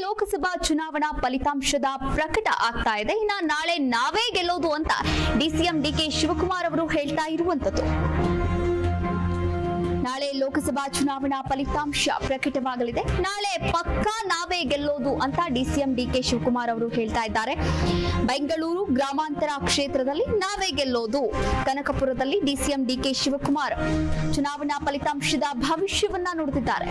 ಲೋಕಸಭಾ ಚುನಾವಣಾ ಫಲಿತಾಂಶದ ಪ್ರಕಟ ಆಗ್ತಾ ಇದೆ ಇನ್ನ ನಾಳೆ ನಾವೇ ಗೆಲ್ಲೋದು ಅಂತ ಡಿಸಿಎಂ ಡಿಕೆ ಶಿವಕುಮಾರ್ ಅವರು ಹೇಳ್ತಾ ಇರುವಂತದ್ದು ನಾಳೆ ಲೋಕಸಭಾ ಚುನಾವಣಾ ಫಲಿತಾಂಶ ಪ್ರಕಟವಾಗಲಿದೆ ನಾಳೆ ಪಕ್ಕಾ ನಾವೇ ಗೆಲ್ಲೋದು ಅಂತ ಡಿಸಿಎಂ ಡಿಕೆ ಶಿವಕುಮಾರ್ ಅವರು ಹೇಳ್ತಾ ಇದ್ದಾರೆ ಬೆಂಗಳೂರು ಗ್ರಾಮಾಂತರ ಕ್ಷೇತ್ರದಲ್ಲಿ ನಾವೇ ಗೆಲ್ಲೋದು ಕನಕಪುರದಲ್ಲಿ ಡಿಸಿಎಂ ಡಿಕೆ ಶಿವಕುಮಾರ್ ಚುನಾವಣಾ ಫಲಿತಾಂಶದ ಭವಿಷ್ಯವನ್ನ ನುಡಿದಿದ್ದಾರೆ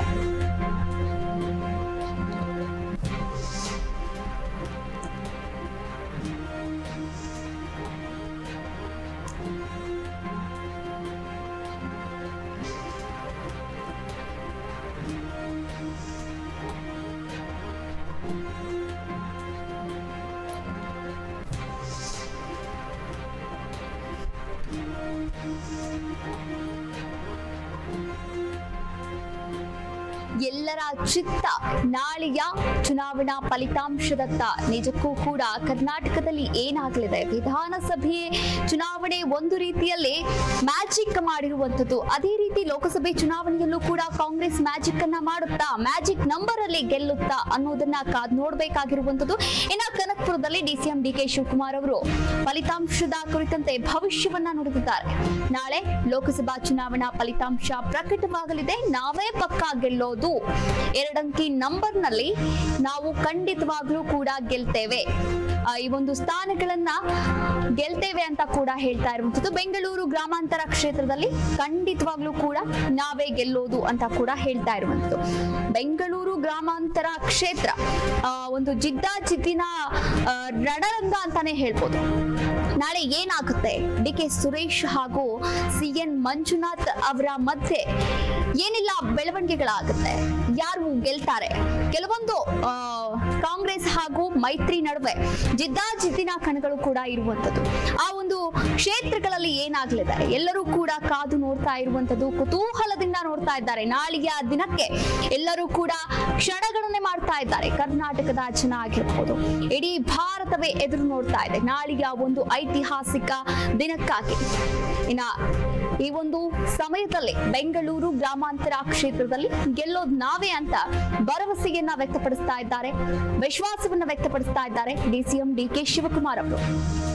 ಎಲ್ಲರ ಚಿತ್ತ ನಾಳೆಯ ಚುನಾವಣಾ ಫಲಿತಾಂಶದತ್ತ ನಿಜಕ್ಕೂ ಕೂಡ ಕರ್ನಾಟಕದಲ್ಲಿ ಏನಾಗಲಿದೆ ವಿಧಾನಸಭೆ ಚುನಾವಣೆ ಒಂದು ರೀತಿಯಲ್ಲಿ ಮ್ಯಾಜಿಕ್ ಮಾಡಿರುವಂತದ್ದು ಅದೇ ರೀತಿ ಲೋಕಸಭೆ ಚುನಾವಣೆಯಲ್ಲೂ ಕೂಡ ಕಾಂಗ್ರೆಸ್ ಮ್ಯಾಜಿಕ್ ಅನ್ನ ಮಾಡುತ್ತಾ ಮ್ಯಾಜಿಕ್ ನಂಬರ್ ಅಲ್ಲಿ ಗೆಲ್ಲುತ್ತಾ ಅನ್ನೋದನ್ನ ಕಾದ್ ನೋಡ್ಬೇಕಾಗಿರುವಂತದ್ದು ಇನ್ನ ಕನಕಪುರದಲ್ಲಿ ಡಿಸಿಎಂ ಡಿಕೆ ಶಿವಕುಮಾರ್ ಅವರು ಫಲಿತಾಂಶದ ಕುರಿತಂತೆ ಭವಿಷ್ಯವನ್ನ ನುಡಿದಿದ್ದಾರೆ ನಾಳೆ ಲೋಕಸಭಾ ಚುನಾವಣಾ ಫಲಿತಾಂಶ ಪ್ರಕಟವಾಗಲಿದೆ ನಾವೇ ಪಕ್ಕಾ ಗೆಲ್ಲೋದು ಎರಡಂಕಿ ನಂಬರ್ ನಲ್ಲಿ ನಾವು ಖಂಡಿತವಾಗ್ಲೂ ಕೂಡ ಗೆಲ್ತೇವೆ ಆ, ಈ ಒಂದು ಸ್ಥಾನಗಳನ್ನ ಗೆಲ್ತೇವೆ ಅಂತ ಕೂಡ ಹೇಳ್ತಾ ಇರುವಂತದ್ದು ಬೆಂಗಳೂರು ಗ್ರಾಮಾಂತರ ಕ್ಷೇತ್ರದಲ್ಲಿ ಖಂಡಿತವಾಗ್ಲೂ ಕೂಡ ನಾವೇ ಗೆಲ್ಲೋದು ಅಂತ ಕೂಡ ಹೇಳ್ತಾ ಇರುವಂತದ್ದು ಬೆಂಗಳೂರು ಗ್ರಾಮಾಂತರ ಕ್ಷೇತ್ರ ಆ, ಒಂದು ಜಿದ್ದಾಜಿದ್ದಿನ ಆ, ರಣರಂಗ ಅಂತಾನೆ ಹೇಳ್ಬೋದು ನಾಳೆ ಏನಾಗುತ್ತೆ ಡಿ ಕೆ ಸುರೇಶ್ ಹಾಗೂ ಸಿ ಎನ್ ಮಂಜುನಾಥ್ ಅವರ ಮಧ್ಯೆ ಏನೆಲ್ಲ ಬೆಳವಣಿಗೆಗಳಾಗುತ್ತೆ ಯಾರು ಗೆಲ್ತಾರೆ ಕೆಲವೊಂದು ಆ, ಕಾಂಗ್ರೆಸ್ ಹಾಗೂ ಮೈತ್ರಿ ನಡುವೆ ಜಿದ್ದಾಜಿದ್ದಿನ ಕಣಗಳು ಕೂಡ ಇರುವಂತದ್ದು ಆ ಒಂದು ಕ್ಷೇತ್ರಗಳಲ್ಲಿ ಏನಾಗಲಿದೆ ಎಲ್ಲರೂ ಕೂಡ ಕಾದು ನೋಡ್ತಾ ಇರುವಂತದ್ದು ಕುತೂಹಲದಿಂದ ನೋಡ್ತಾ ಇದ್ದಾರೆ ನಾಳೆಯ ದಿನಕ್ಕೆ ಎಲ್ಲರೂ ಕೂಡ ಕ್ಷಣಗಣನೆ ಮಾಡ್ತಾ ಇದ್ದಾರೆ ಕರ್ನಾಟಕದ ಜನ ಆಗಿರ್ಬೋದು ಇಡೀ ಭಾರತವೇ ಎದುರು ನೋಡ್ತಾ ಇದೆ ನಾಳೆಯ ಒಂದು ಐತಿಹಾಸಿಕ ದಿನಕ್ಕಾಗಿ ಇನ್ನ ಈ ಒಂದು ಸಮಯದಲ್ಲಿ ಬೆಂಗಳೂರು ಗ್ರಾಮಾಂತರ ಕ್ಷೇತ್ರದಲ್ಲಿ ಗೆಲ್ಲೋದ್ ನಾವೇ ಅಂತ ಭರವಸೆಯನ್ನ ವ್ಯಕ್ತಪಡಿಸ್ತಾ ಇದ್ದಾರೆ ವಿಶ್ವಾಸವನ್ನ ವ್ಯಕ್ತಪಡಿಸ್ತಾ ಇದ್ದಾರೆ ಡಿಸಿಎಂ ಡಿ ಕೆ ಶಿವಕುಮಾರ್ ಅವರು